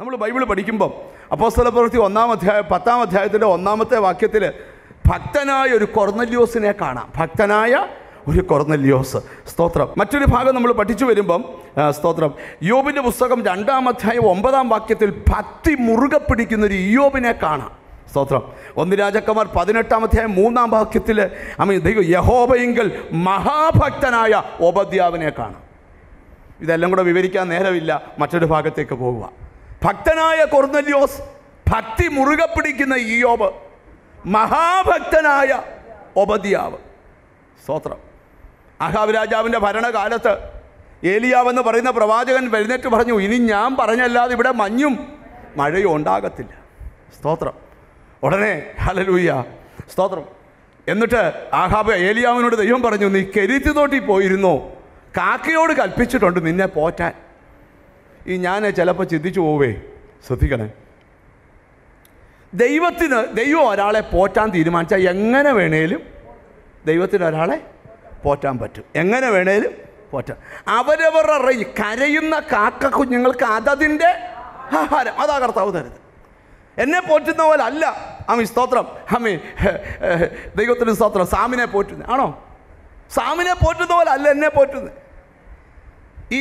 നമ്മൾ ബൈബിൾ പഠിക്കുമ്പം അപ്പോസ്തല പ്രവൃത്തി ഒന്നാം അധ്യായം പത്താം അധ്യായത്തിൻ്റെ ഒന്നാമത്തെ വാക്യത്തിൽ ഭക്തനായ ഒരു കൊർന്നല്യോസിനെ കാണാം ഭക്തനായ ഒരു കൊർന്നല്യോസ് സ്തോത്രം മറ്റൊരു ഭാഗം നമ്മൾ പഠിച്ചു വരുമ്പം ആ, സ്തോത്രം യോബിൻ്റെ പുസ്തകം രണ്ടാം അധ്യായം ഒമ്പതാം വാക്യത്തിൽ ഭക്തി മുറുകെ പിടിക്കുന്ന ഒരു യോബിനെ കാണാം സ്തോത്രം ഒന്ന് രാജക്കന്മാർ പതിനെട്ടാം അധ്യായം മൂന്നാം വാക്യത്തിൽ അമ്മ ദൈവം യഹോബയെങ്കിൽ മഹാഭക്തനായ ഓബദ്യാവിനെ കാണാം ഇതെല്ലാം കൂടെ വിവരിക്കാൻ നേരമില്ല മറ്റൊരു ഭാഗത്തേക്ക് പോവുക ഭക്തനായ കൊർന്നല്യോസ് ഭക്തി മുറുകെ പിടിക്കുന്ന ഈയോബ് മഹാഭക്തനായ ഒബദിയാവ് സ്തോത്രം അഹാബ് രാജാവിൻ്റെ ഭരണകാലത്ത് ഏലിയാവെന്ന് പറയുന്ന പ്രവാചകൻ എഴുന്നേറ്റ് പറഞ്ഞു ഇനി ഞാൻ പറഞ്ഞല്ലാതെ ഇവിടെ മഞ്ഞും മഴയും ഉണ്ടാകത്തില്ല സ്തോത്രം ഉടനെ ഹലലൂയ സ്തോത്രം എന്നിട്ട് ആഹാബ് ഏലിയാവിനോട് ദൈവം പറഞ്ഞു നീ കെരുത്തി തോട്ടി പോയിരുന്നോ കാക്കയോട് കൽപ്പിച്ചിട്ടുണ്ട് നിന്നെ പോറ്റാൻ ഈ ഞാൻ ചിലപ്പോൾ ചിന്തിച്ചു പോവേ ശ്രദ്ധിക്കണേ ദൈവത്തിന് ദൈവം ഒരാളെ പോറ്റാൻ തീരുമാനിച്ചാൽ എങ്ങനെ വേണേലും ദൈവത്തിന് ഒരാളെ പോറ്റാൻ പറ്റും എങ്ങനെ വേണേലും പോറ്റാം അവരവരുടെ റേഞ്ച് കരയുന്ന കാക്ക കുഞ്ഞുങ്ങൾക്ക് അതതിൻ്റെ ആഹാരം അതാ കർത്താവ് തരുന്നത് എന്നെ പോറ്റുന്ന പോലെ അല്ല അമ്മി സ്തോത്രം അമ്മി ദൈവത്തിന് സ്തോത്രം സാമിനെ പോറ്റുന്നത് ആണോ സാമിനെ പോറ്റുന്ന പോലെ അല്ല എന്നെ പോറ്റുന്നത് ഈ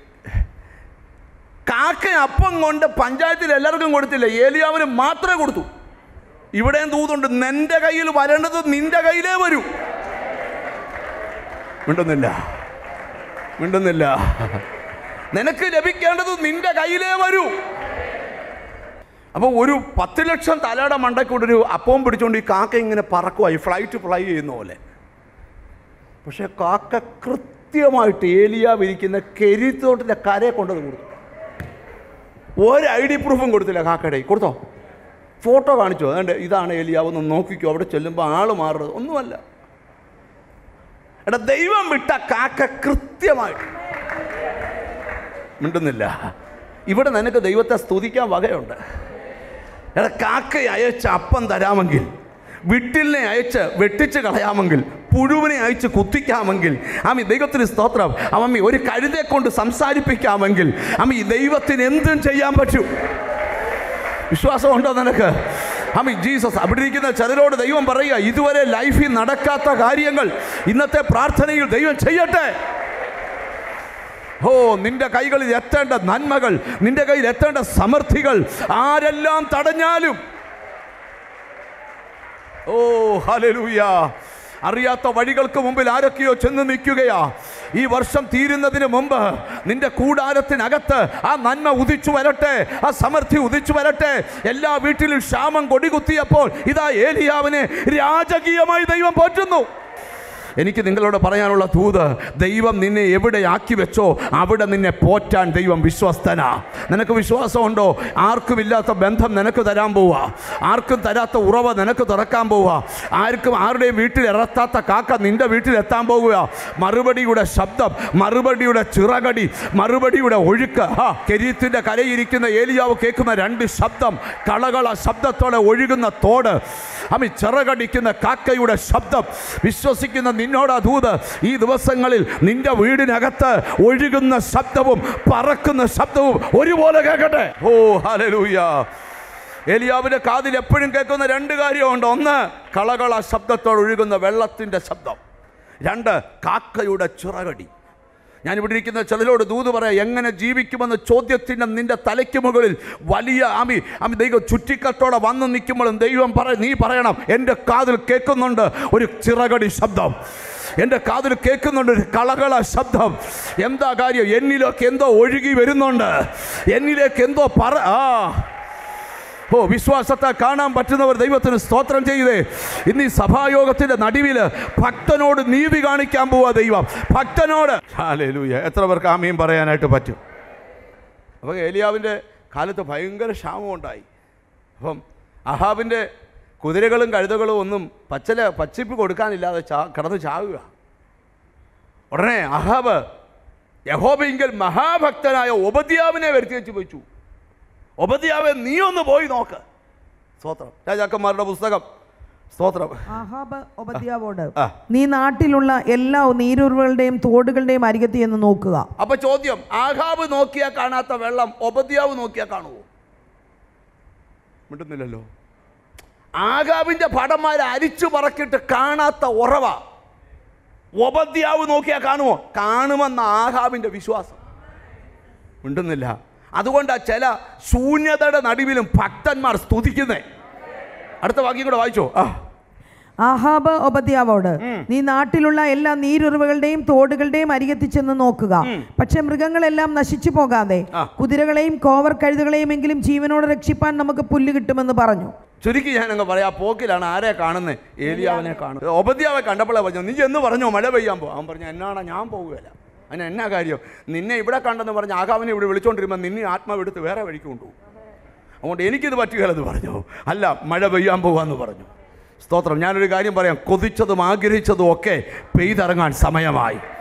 കാക്ക അപ്പം കൊണ്ട് പഞ്ചായത്തിൽ എല്ലാവർക്കും കൊടുത്തില്ല ഏലിയാവിന് മാത്രമേ കൊടുത്തു ഇവിടെയും തൂതുണ്ട് നിന്റെ കയ്യിൽ വരേണ്ടത് നിന്റെ കയ്യിലേ വരൂ മിണ്ടുന്നില്ല മിണ്ടുന്നില്ല നിനക്ക് ലഭിക്കേണ്ടത് നിന്റെ കയ്യിലേ വരൂ അപ്പോൾ ഒരു പത്ത് ലക്ഷം തലയുടെ മണ്ടക്കൂടെ ഒരു അപ്പവും പിടിച്ചുകൊണ്ട് ഈ കാക്ക ഇങ്ങനെ പറക്കുവായി ഫ്ലൈറ്റ് ഫ്ലൈ ചെയ്യുന്ന പോലെ പക്ഷേ കാക്ക കൃത്യമായിട്ട് ഏലിയാവ് ഇരിക്കുന്ന കെരിത്തോട്ടിൻ്റെ കരയെ കൊണ്ടത് കൊടുത്തു ഒരു ഐ ഡി പ്രൂഫും കൊടുത്തില്ല കാക്കയുടെ കയ്യിൽ. കൊടുത്തോ ഫോട്ടോ കാണിച്ചോ അതുകൊണ്ട് ഇതാണ് ഏലിയാവ് ഒന്ന് നോക്കിക്കോ അവിടെ ചെല്ലുമ്പോൾ ആള് മാറുന്നത് ഒന്നുമല്ല എടാ ദൈവം വിട്ട കാക്ക കൃത്യമായിട്ട് മിണ്ടുന്നില്ല ഇവിടെ നിനക്ക് ദൈവത്തെ സ്തുതിക്കാൻ വകയുണ്ട് എടാ കാക്ക അയച്ച് അപ്പം തരാമെങ്കിൽ വിട്ടിലിനെ അയച്ച് വെട്ടിച്ച് കളയാമെങ്കിൽ പുഴുവിനെ അയച്ച് കുത്തിക്കാമെങ്കിൽ അമ്മി ദൈവത്തിന് സ്തോത്രം അമ്മി ഒരു കഴുതെ കൊണ്ട് സംസാരിപ്പിക്കാമെങ്കിൽ അമ്മി ദൈവത്തിന് എന്തും ചെയ്യാൻ പറ്റും വിശ്വാസമുണ്ടോ നിനക്ക് അമ്മി ജീസസ് അവിടെ ഇരിക്കുന്ന ചിലരോട് ദൈവം പറയുക ഇതുവരെ ലൈഫിൽ നടക്കാത്ത കാര്യങ്ങൾ ഇന്നത്തെ പ്രാർത്ഥനയിൽ ദൈവം ചെയ്യട്ടെ ഓ നിന്റെ കൈകളിൽ എത്തേണ്ട നന്മകൾ നിന്റെ കയ്യിൽ എത്തേണ്ട സമൃദ്ധികൾ ആരെല്ലാം തടഞ്ഞാലും ഓ ഹലലൂയ അറിയാത്ത വഴികൾക്ക് മുമ്പിൽ ആരൊക്കെയോ ചെന്ന് നിൽക്കുകയാ ഈ വർഷം തീരുന്നതിന് മുമ്പ് നിന്റെ കൂടാരത്തിനകത്ത് ആ നന്മ ഉദിച്ചു വരട്ടെ ആ സമൃദ്ധി ഉദിച്ചു വരട്ടെ എല്ലാ വീട്ടിലും ക്ഷാമം കൊടികുത്തിയപ്പോൾ ഇതാ ഏലിയാവിനെ രാജകീയമായി ദൈവം പോറ്റുന്നു എനിക്ക് നിങ്ങളോട് പറയാനുള്ള തൂത് ദൈവം നിന്നെ എവിടെ ആക്കി വെച്ചോ അവിടെ നിന്നെ പോറ്റാൻ ദൈവം വിശ്വസ്തനാ നിനക്ക് വിശ്വാസമുണ്ടോ ആർക്കുമില്ലാത്ത ബന്ധം നിനക്ക് തരാൻ പോവുക ആർക്കും തരാത്ത ഉറവ നിനക്ക് തുറക്കാൻ പോവുക ആർക്കും ആരുടെയും വീട്ടിൽ ഇറത്താത്ത കാക്ക നിന്റെ വീട്ടിൽ എത്താൻ പോകുക മറുപടിയുടെ ശബ്ദം മറുപടിയുടെ ചിറകടി മറുപടിയുടെ ഒഴുക്ക് ആ കെരീത്തിൻ്റെ കരയിരിക്കുന്ന ഏലിയാവ് കേൾക്കുന്ന രണ്ട് ശബ്ദം കളകള ശബ്ദത്തോടെ ഒഴുകുന്ന തോട് അമ്മി ചിറകടിക്കുന്ന കാക്കയുടെ ശബ്ദം വിശ്വസിക്കുന്ന നിന്നോട് ദൂത് ഈ ദിവസങ്ങളിൽ നിന്റെ വീടിനകത്ത് ഒഴുകുന്ന ശബ്ദവും പറക്കുന്ന ശബ്ദവും ഒരുപോലെ കേൾക്കട്ടെ ഓ ഹല്ലേലൂയ ഏലിയാവിന്റെ കാതിൽ എപ്പോഴും കേൾക്കുന്ന രണ്ട് കാര്യമുണ്ട് ഒന്ന് കളകള ശബ്ദത്തോട് ഒഴുകുന്ന വെള്ളത്തിൻ്റെ ശബ്ദം രണ്ട് കാക്കയുടെ ചിറകടി ഞാൻ ഇവിടെ ഇരിക്കുന്ന ചിലരോട് ദൂത് പറയാം എങ്ങനെ ജീവിക്കുമെന്ന ചോദ്യത്തിൻ്റെ നിന്റെ തലയ്ക്ക് മുകളിൽ വലിയ ആമി ആമി ദൈവം ചുറ്റിക്കത്തോടെ വന്ന് നിൽക്കുമ്പോഴും ദൈവം പറ നീ പറയണം എൻ്റെ കാതിൽ കേൾക്കുന്നുണ്ട് ഒരു ചിറകടി ശബ്ദം എൻ്റെ കാതിൽ കേൾക്കുന്നുണ്ട് ഒരു കളകള ശബ്ദം എന്താ കാര്യം എന്നിലേക്ക് എന്തോ ഒഴുകി വരുന്നുണ്ട് എന്നിലേക്ക് എന്തോ പറ ആ ഓ വിശ്വാസത്തെ കാണാൻ പറ്റുന്നവർ ദൈവത്തിന് സ്തോത്രം ചെയ്തേ ഇന്ന് ഈ സഭായോഗത്തിന്റെ നടുവിൽ ഭക്തനോട് നീതി കാണിക്കാൻ പോവാ ദൈവം ഭക്തനോട് ഹാലേലൂയ എത്ര പേർക്ക് ആമയും പറയാനായിട്ട് പറ്റും അപ്പോൾ ഏലിയാവിൻ്റെ കാലത്ത് ഭയങ്കര ക്ഷാമം ഉണ്ടായി അപ്പം അഹാബിൻ്റെ കുതിരകളും കഴുതകളും ഒന്നും പച്ചല പച്ചിപ്പ് കൊടുക്കാനില്ലാതെ ചാ കിടന്ന് ചാവുക ഉടനെ അഹാബ് യഹോബിങ്കൽ മഹാഭക്തനായ ഉപദ്യാവിനെ വരുത്തി വെച്ച് വെച്ചു ഉപദ്യാവെ നീ ഒന്ന് പോയി നോക്ക് സ്തോത്രം രാജാക്കന്മാരുടെ പുസ്തകം സ്തോത്രം ആഹാബ് ഒബദ്യാവോട് ആ. നീ നാട്ടിലുള്ള എല്ലാ നീരുറവുകളുടെയും തോടുകളുടെയും അരികത്ത് എന്ന് നോക്കുക അപ്പൊ ചോദ്യം ആഹാബ് നോക്കിയാൽ കാണാത്ത വെള്ളം ഉപദ്യാവ് നോക്കിയാൽ കാണുമോ മിണ്ടുന്നില്ലല്ലോ ആകാവിന്റെ ഭടന്മാരെ അരിച്ചു പറക്കിട്ട് കാണാത്ത ഉറവ ഉപദ്യാവ് നോക്കിയാൽ കാണുമോ കാണുമെന്ന ആഹാവിന്റെ വിശ്വാസം മിണ്ടുന്നില്ല അതുകൊണ്ടാ ചില ശൂന്യതയുടെ നടുവിലും ഭക്തന്മാർ സ്തുതിക്കുന്നേ അടുത്ത വാക്യം കൂടെ വായിച്ചോ ആ ആഹാബ് ഒബദ്യാവോട് നീ നാട്ടിലുള്ള എല്ലാ നീരുറവുകളുടെയും തോടുകളുടെയും അരികത്ത് ചെന്ന് നോക്കുക പക്ഷെ മൃഗങ്ങളെല്ലാം നശിച്ചു പോകാതെ ആ. കുതിരകളെയും കോവർ കഴുതുകളെയും എങ്കിലും ജീവനോടെ രക്ഷിപ്പാൻ നമുക്ക് പുല്ല് കിട്ടുമെന്ന് പറഞ്ഞു ചുരുക്കി ഞാൻ അങ്ങ് പറയാം ആ പോക്കിലാണ് ആരെ കാണുന്നത് ഏലിയാവിനെ കാണുന്നത് ഉപദ്യാവെ കണ്ടപ്പോഴേ പറഞ്ഞു നീ ചെന്ന് പറഞ്ഞോ മഴ പെയ്യാൻ പോകും അവൻ പറഞ്ഞു എന്നാണ് ഞാൻ പോകുകയില്ല അതിന് എന്നാ കാര്യം നിന്നെ ഇവിടെ കണ്ടെന്ന് പറഞ്ഞ് ആകാവിനെ ഇവിടെ വിളിച്ചോണ്ടിരുമ്പോൾ നിന്നെ ആത്മാവെടുത്ത് വേറെ വഴിക്ക് കൊണ്ടുപോകും അതുകൊണ്ട് എനിക്കിത് പറ്റുകയില്ലെന്ന് പറഞ്ഞു അല്ല മഴ പെയ്യാൻ പോകാമെന്ന് പറഞ്ഞു സ്തോത്രം ഞാനൊരു കാര്യം പറയാം കൊതിച്ചതും ആഗ്രഹിച്ചതും ഒക്കെ പെയ്തിറങ്ങാൻ സമയമായി